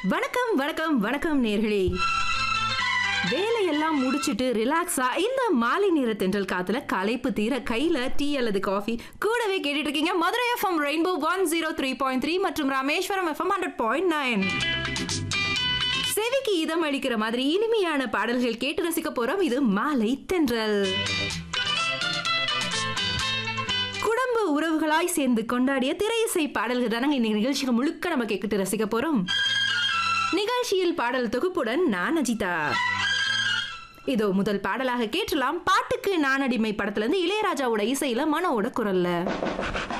வணக்கம் வணக்கம் வணக்கம் நேர்களே வேலையெல்லாம் முடிச்சிட்டு ரிலாக்ஸா இந்த மாலை நேர தென்றல் காத்துல களைப்பு தீர கையில டீ அல்லது காஃபி கூடவே கேட்டுட்டு இருக்கீங்க Madurai FM rainbow one zero three point three மற்றும் Rameswaram FM hundred point nine செவிக்கு இதம் அளிக்கிற மாதிரி இனிமையான பாடல்கள் கேட்டு ரசிக்க போறோம் இது மாலை தென்றல் குடும்ப உறவுகளாய் சேர்ந்து கொண்டாடிய திரை இசை பாடல்கள் தானங்க இந்த நிகழ்ச்சிக்கு முழுக்க நம்ம கேட்டுட்டு ரசிக்க போறோம் நிகழ்ச்சியில் பாடல் தொகுப்புடன் நான் அஜிதா இதோ முதல் பாடலாக கேட்டலாம் பாட்டுக்கு நான் அடிமை படத்துல இருந்து இளையராஜாவோட இசையில மனோட குரல்ல